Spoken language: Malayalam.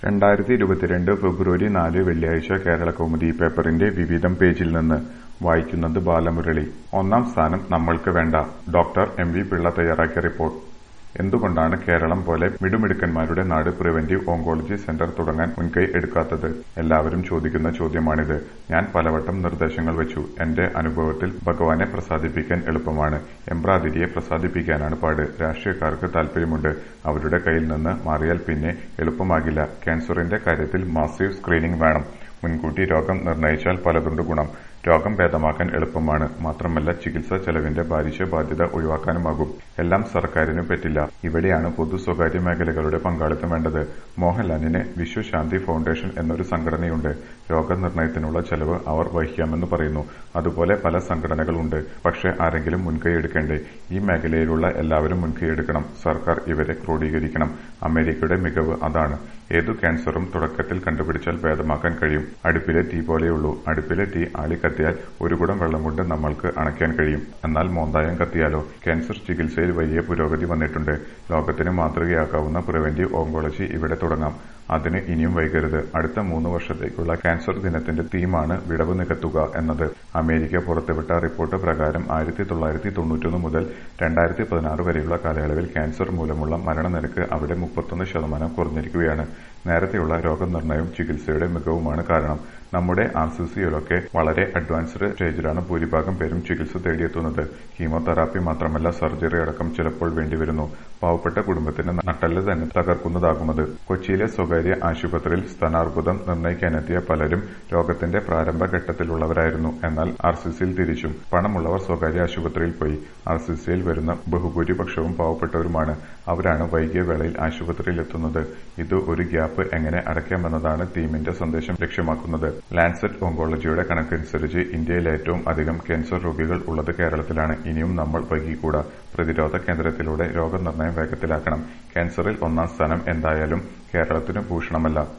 രണ്ടായിരത്തി ഇരുപത്തിരണ്ട് ഫെബ്രുവരി നാല് വെള്ളിയാഴ്ച കേരളകൗമുദി പേപ്പറിന്റെ വിവിധം പേജിൽ നിന്ന് വായിക്കുന്നത് ബാലമുരളി ഒന്നാം സ്ഥാനം നമ്മൾക്ക് വേണ്ട ഡോക്ടർ എം വി പിള്ള തയ്യാറാക്കിയ റിപ്പോർട്ട് എന്തുകൊണ്ടാണ് കേരളം പോലെ മിടുമിടുക്കന്മാരുടെ നാട് പ്രിവന്റീവ് ഓങ്കോളജി സെന്റർ തുടങ്ങാൻ മുൻകൈ എടുക്കാത്തത് എല്ലാവരും ചോദിക്കുന്ന ചോദ്യമാണിത് ഞാൻ പലവട്ടം നിർദ്ദേശങ്ങൾ വെച്ചു എന്റെ അനുഭവത്തിൽ ഭഗവാനെ പ്രസാദിപ്പിക്കാൻ എളുപ്പമാണ് എംബ്രാതിരിയെ പ്രസാദിപ്പിക്കാനാണ് പാട് രാഷ്ട്രീയക്കാർക്ക് താൽപര്യമുണ്ട് അവരുടെ കയ്യിൽ നിന്ന് മാറിയാൽ പിന്നെ എളുപ്പമാകില്ല ക്യാൻസറിന്റെ കാര്യത്തിൽ മാസീവ് സ്ക്രീനിംഗ് വേണം മുൻകൂട്ടി രോഗം നിർണയിച്ചാൽ പലതുണ്ട് ഗുണം രോഗം ഭേദമാക്കാൻ എളുപ്പമാണ് മാത്രമല്ല ചികിത്സാ ചെലവിന്റെ ഭാരിച്ച ബാധ്യത ഒഴിവാക്കാനുമാകും എല്ലാം സർക്കാരിന് പറ്റില്ല ഇവിടെയാണ് പൊതു സ്വകാര്യ മേഖലകളുടെ പങ്കാളിത്തം വേണ്ടത് മോഹൻലാലിന് വിശ്വശാന്തി ഫൗണ്ടേഷൻ എന്നൊരു സംഘടനയുണ്ട് രോഗനിർണയത്തിനുള്ള ചെലവ് അവർ വഹിക്കാമെന്ന് പറയുന്നു അതുപോലെ പല സംഘടനകളുണ്ട് പക്ഷെ ആരെങ്കിലും മുൻകൈയെടുക്കേണ്ടേ ഈ മേഖലയിലുള്ള എല്ലാവരും മുൻകൈയെടുക്കണം സർക്കാർ ഇവരെ ക്രോഡീകരിക്കണം അമേരിക്കയുടെ മികവ് അതാണ് ഏതു ക്യാൻസറും തുടക്കത്തിൽ കണ്ടുപിടിച്ചാൽ ഭേദമാക്കാൻ കഴിയും അടുപ്പിലെ തീ പോലെയുള്ളൂ അടുപ്പിലെ തീ ആളിക്കത്തിയാൽ ഒരു കുടം വെള്ളം കൊണ്ട് നമ്മൾക്ക് അണയ്ക്കാൻ കഴിയും എന്നാൽ മോന്തായം കത്തിയാലോ ക്യാൻസർ ചികിത്സയിൽ വലിയ പുരോഗതി വന്നിട്ടുണ്ട് ലോകത്തിന് മാതൃകയാക്കാവുന്ന പ്രിവന്റീവ് ഓങ്കോളജി ഇവിടെ തുടങ്ങാം അതിന് ഇനിയും വൈകരുത് അടുത്ത മൂന്ന് വർഷത്തേക്കുള്ള ക്യാൻസർ ദിനത്തിന്റെ തീമാണ് വിടവ് നികത്തുക എന്നത് അമേരിക്ക പുറത്തുവിട്ട റിപ്പോർട്ട് പ്രകാരം ആയിരത്തി തൊള്ളായിരത്തി തൊണ്ണൂറ്റൊന്ന് മുതൽ രണ്ടായിരത്തി പതിനാറ് വരെയുള്ള കാലയളവിൽ ക്യാൻസർ മൂലമുള്ള മരണനിരക്ക് അവിടെ മുപ്പത്തൊന്ന് ശതമാനം കുറഞ്ഞിരിക്കുകയാണ് നേരത്തെയുള്ള രോഗനിർണയവും ചികിത്സയുടെ മികവുമാണ് കാരണം നമ്മുടെ ആർ സി സിയിലൊക്കെ വളരെ അഡ്വാൻസ്ഡ് സ്റ്റേജിലാണ് ഭൂരിഭാഗം പേരും ചികിത്സ തേടിയെത്തുന്നത് കീമോതെറാപ്പി മാത്രമല്ല സർജറി അടക്കം ചിലപ്പോൾ വേണ്ടിവരുന്നു പാവപ്പെട്ട കുടുംബത്തിന് നട്ടല് തന്നെ തകർക്കുന്നതാകുമത് കൊച്ചിയിലെ സ്വകാര്യ ആശുപത്രിയിൽ സ്ഥാനാർബുദം നിർണ്ണയിക്കാനെത്തിയ പലരും രോഗത്തിന്റെ പ്രാരംഭ ഘട്ടത്തിലുള്ളവരായിരുന്നു എന്നാൽ ആർ സി സിയിൽ തിരിച്ചും പണമുള്ളവർ സ്വകാര്യ ആശുപത്രിയിൽ പോയി ആർ സി സിയിൽ വരുന്ന ബഹുഭൂരിപക്ഷവും പാവപ്പെട്ടവരുമാണ് അവരാണ് വൈകിയ വേളയിൽ ആശുപത്രിയിലെത്തുന്നത് ഇത് ഒരു ഗ്യാപ്പ് എങ്ങനെ അടയ്ക്കാമെന്നതാണ് ടീമിന്റെ സന്ദേശം ലക്ഷ്യമാക്കുന്നത് ലാൻസെറ്റ് ഓങ്കോളജിയുടെ കണക്കനുസരിച്ച് ഇന്ത്യയിൽ ഏറ്റവും അധികം ക്യാൻസർ രോഗികൾ ഉള്ളത് കേരളത്തിലാണ് ഇനിയും നമ്മൾ വൈകിക്കൂടാ പ്രതിരോധ കേന്ദ്രത്തിലൂടെ രോഗനിർണയം വേഗത്തിലാക്കണം ക്യാൻസറിൽ ഒന്നാം സ്ഥാനം എന്തായാലും കേരളത്തിന് ഭൂഷണമല്ല